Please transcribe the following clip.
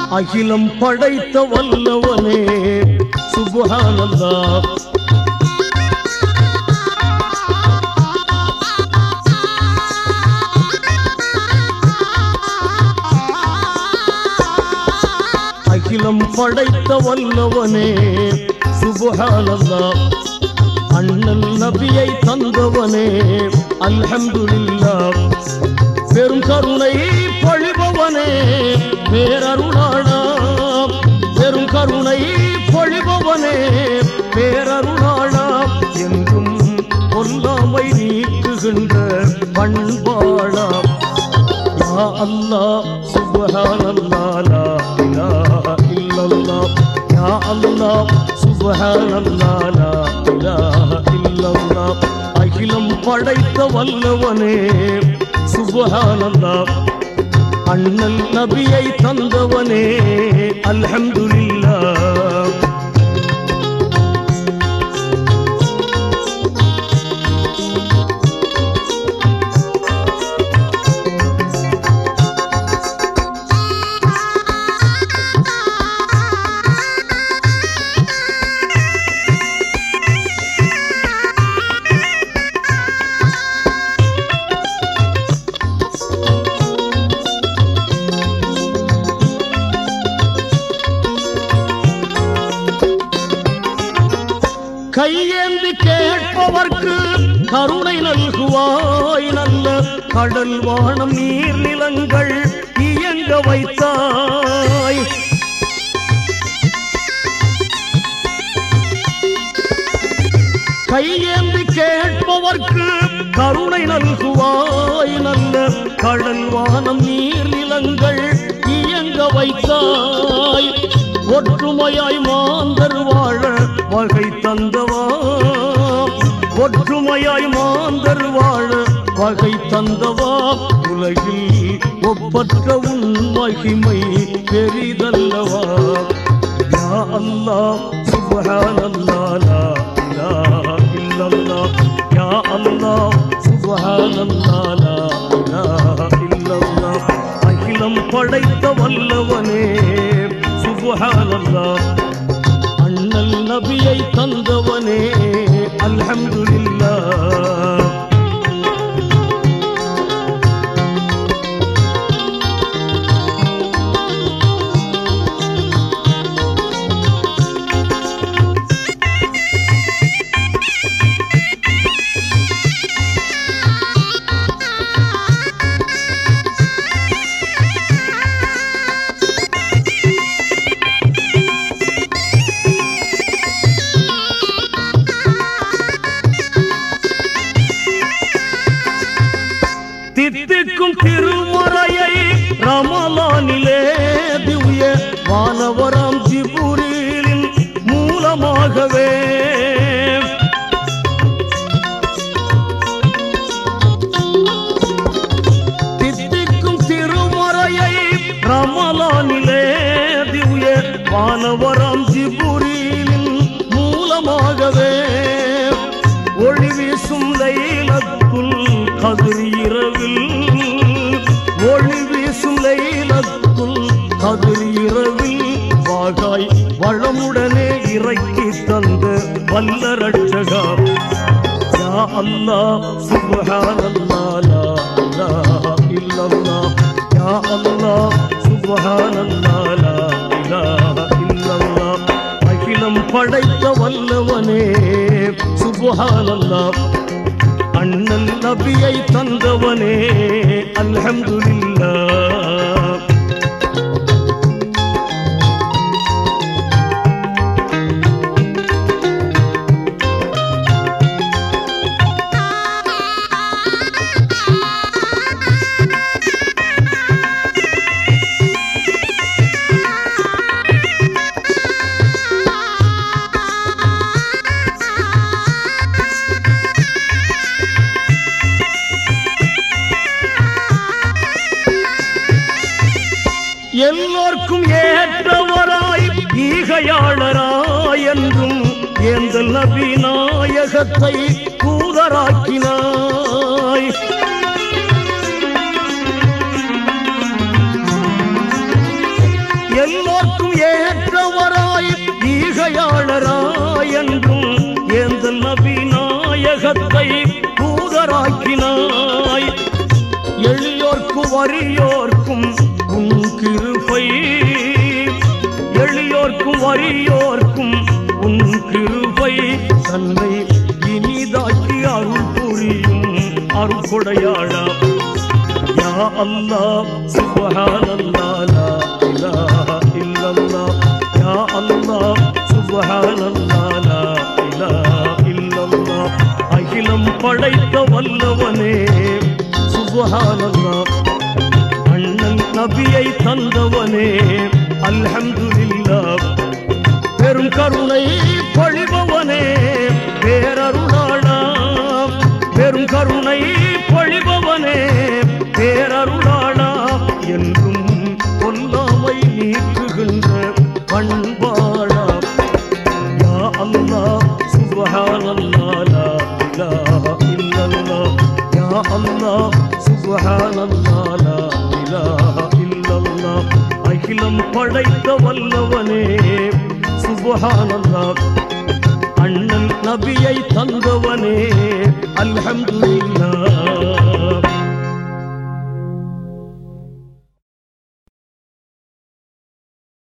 அகிலம் படைத்த வல்லவனே சுபஹானல்லாஹ் அகிலம் படைத்த வல்லவனே சுபஹானல்லாஹ் அண்ணல் நபியை தந்தவனே அல்ஹம்துலில்லாஹ் பெரும் கருணை பொழிபவனே பேரருளாளா பெரும் கருணை பொழிபவனே பேரருளாளா என்றும் கொல்லாமை நீக்குகின்ற பண்பாளா யா அல்லாஹ் சுப்ஹானல்லாஹ் லா இலாஹா இல்லல்லாஹ் யா அல்லாஹ் சுப்ஹானல்லாஹ் லா இலாஹா இல்லல்லாஹ் அகிலம் படைத்த வல்லவனே சுப்ஹானல்லாஹ் அண்ணல் நபியை தந்தவனே அல்ஹம்துலில்லாஹ் கையேந்தி கேட்பவர்க்கு கருணை நல்குவாய் நல்ல கடல் வானம் நீர் நிலங்கள் இயங்க வைத்தாய் கையேந்தி கேட்பவர்க்கு கருணை நல்குவாய் நல்ல கடல் வானம் நீர் நிலங்கள் இயங்க வைத்தாய் ஒற்றுமையாய் மாந்தர் வாழ வகை தந்தவா ஒற்றுமையாய் மாந்தர் வாழ வகை தந்தவா உலகில் ஒப்பற்ற உன் மகிமை பெரிதல்லவா யா அல்லாஹ் சுப்ஹானல்லாஹ் லா இலாஹா இல்லல்லாஹ் யா அல்லாஹ் சுப்ஹானல்லாஹ் லா இலாஹா இல்லல்லாஹ் அகிலம் படைத்த வல்லவனே சுப்ஹானல்லாஹ் அண்ணல் நபியை தந்தவனே அல்ஹம்துலில்லாஹ் தித்திக்கும் திருமறையை ரமலானிலே திவ்ய வானவரம் ஜிபுரிலின் மூலமாகவே தித்திக்கும் திருமறையை ரமலானிலே திவ்ய வானவரம் ஜிபுரிலின் மூலமாகவே ஒளி வீசும் லைலத்துல் கதிர் இரவில் ஒளி வீசும் லைலத்துல் கதிர் இரவில் வாகாய் வளமுடனே இறக்கி தந்த வல்ல ரட்சகா யா அல்லாஹ் சுப்ஹானல்லாஹ் லா இலாஹா இல்லல்லாஹ் யா அல்லாஹ் சுப்ஹானல்லாஹ் லா இலாஹா இல்லல்லாஹ் அகிலம் படைத்த வல்லவனே சுப்ஹானல்லாஹ் அண்ணல் நபியை தந்தவனே அல்ஹம்துலில்லாஹ் எல்லோர்க்கும் ஏற்றவராய் ஈகையாளராய் என்றும் ஏந்தல் நபி நாயகத்தை தூதராக்கினாய் எல்லோர்க்கும் வறியோர்க்கும் உன் கிருபை எளியோர்க்கும் வறியோர்க்கும் உன் கிருபை தன்னை இனிதாக்கி அருள் புரியும் அருள்கொடையாளா யா அல்லாஹ் சுப்ஹானல்லாஹ் லா இலாஹா இல்லல்லாஹ் யா அல்லாஹ் சுப்ஹானல்லாஹ் லா இலாஹா இல்லல்லாஹ் அகிலம் படைத்த வல்லவனே சுப்ஹானல்லாஹ் அண்ணன் நபியை தந்தவனே அல்ஹம்துலில்லாஹ் பெரும் கருணை பொழிபவனே பேரருளாளா பெரும் கருணை பொழிபவனே பேரருளாளா என்றும் கொல்லாமை நீக்குகின்ற பண்பாளா யா அல்லாஹ் சுப்ஹானல்லாஹ் லா இலாஹா இல்லல்லாஹ் யா அல்லாஹ் சுப்ஹானல்லாஹ் லா இலாஹா இல்லல்லாஹ் அகிலம் படைத்த வல்லவனே சுப்ஹானல்லாஹ் அண்ணன் நபியை தந்தவனே அல்ஹம்துலில்லாஹ்